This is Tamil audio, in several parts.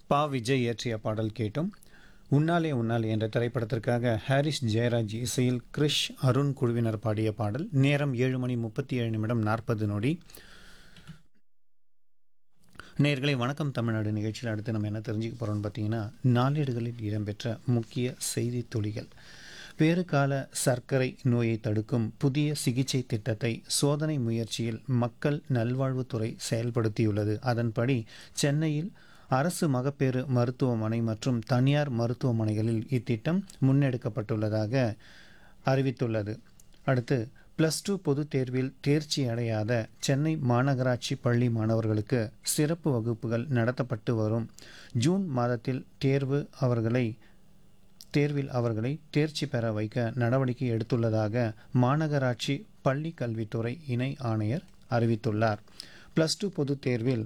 பா விஜய் இயற்றிய பாடல் கேட்டோம் உன்னாலே உன்னாலே என்ற திரைப்படத்திற்காக ஹாரிஸ் ஜெயராஜ் இசையில் கிரிஷ் அருண் குழுவினர் பாடிய பாடல் நேரம் ஏழு மணி முப்பத்தி ஏழு நிமிடம் நாற்பது நொடி நேர்களை வணக்கம் தமிழ்நாடு நிகழ்ச்சியில் அடுத்து நம்ம என்ன தெரிஞ்சுக்க போகிறோம்னு பார்த்தீங்கன்னா நாளேடுகளில் இடம்பெற்ற முக்கிய செய்தி துளிகள் பேறுகால சர்க்கரை நோயை தடுக்கும் புதிய சிகிச்சை திட்டத்தை சோதனை முயற்சியில் மக்கள் நல்வாழ்வுத்துறை செயல்படுத்தியுள்ளது அதன்படி சென்னையில் அரசு மகப்பேறு மருத்துவமனை மற்றும் தனியார் மருத்துவமனைகளில் இத்திட்டம் முன்னெடுக்கப்பட்டுள்ளதாக அறிவித்துள்ளது அடுத்து ப்ளஸ் டூ பொதுத் தேர்வில் தேர்ச்சி அடையாத சென்னை மாநகராட்சி பள்ளி மாணவர்களுக்கு சிறப்பு வகுப்புகள் நடத்தப்பட்டு வரும் ஜூன் மாதத்தில் தேர்வு அவர்களை தேர்வில் அவர்களை தேர்ச்சி பெற வைக்க நடவடிக்கை எடுத்துள்ளதாக மாநகராட்சி பள்ளி கல்வித்துறை இணை ஆணையர் அறிவித்துள்ளார் ப்ளஸ் டூ பொதுத் தேர்வில்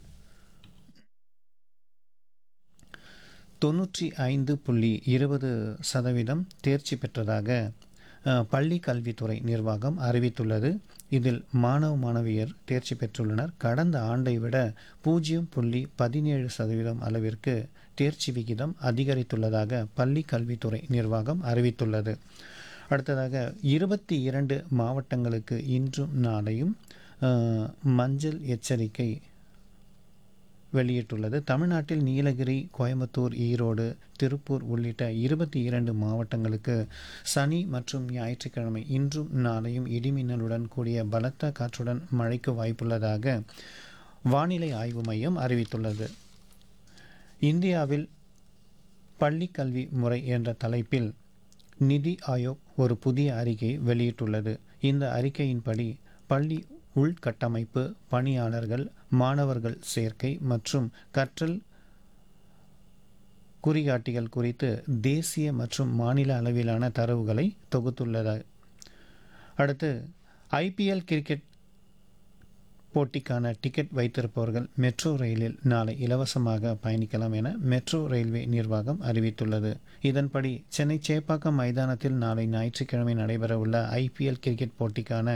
தொண்ணூற்றி ஐந்து புள்ளி இருபது சதவீதம் தேர்ச்சி பெற்றதாக அஹ், பள்ளி கல்வித்துறை நிர்வாகம் அறிவித்துள்ளது இதில் மாணவ மாணவியர் தேர்ச்சி பெற்றுள்ளனர் கடந்த ஆண்டை விட பூஜ்ஜியம் புள்ளி பதினேழு சதவீதம் அளவிற்கு தேர்ச்சி விகிதம் அதிகரித்துள்ளதாக பள்ளி கல்வித்துறை நிர்வாகம் அறிவித்துள்ளது அடுத்ததாக இருபத்தி இரண்டு மாவட்டங்களுக்கு இன்றும் நாளையும் அஹ், மஞ்சள் எச்சரிக்கை வெளியிட்டுள்ளது தமிழ்நாட்டில் நீலகிரி கோயம்புத்தூர் ஈரோடு திருப்பூர் உள்ளிட்ட இருபத்தி இரண்டு மாவட்டங்களுக்கு சனி மற்றும் ஞாயிற்றுக்கிழமை இன்றும் நாளையும் இடிமின்னலுடன் கூடிய பலத்த காற்றுடன் மழைக்கு வாய்ப்புள்ளதாக வானிலை ஆய்வு மையம் அறிவித்துள்ளது இந்தியாவில் பள்ளி கல்வி முறை என்ற தலைப்பில் நிதி ஆயோக் ஒரு புதிய அறிக்கையை வெளியிட்டுள்ளது இந்த அறிக்கையின்படி பள்ளி உள்கட்டமைப்பு பணியாளர்கள் மாணவர்கள் சேர்க்கை மற்றும் கற்றல் குறிகாட்டிகள் குறித்து தேசிய மற்றும் மாநில அளவிலான தரவுகளை தொகுத்துள்ளது அடுத்து ஐபிஎல் கிரிக்கெட் போட்டிக்கான டிக்கெட் வைத்திருப்பவர்கள் மெட்ரோ ரயிலில் நாளை இலவசமாக பயணிக்கலாம் என மெட்ரோ ரயில்வே நிர்வாகம் அறிவித்துள்ளது இதன்படி சென்னை சேப்பாக்கம் மைதானத்தில் நாளை ஞாயிற்றுக்கிழமை நடைபெறவுள்ள ஐபிஎல் கிரிக்கெட் போட்டிக்கான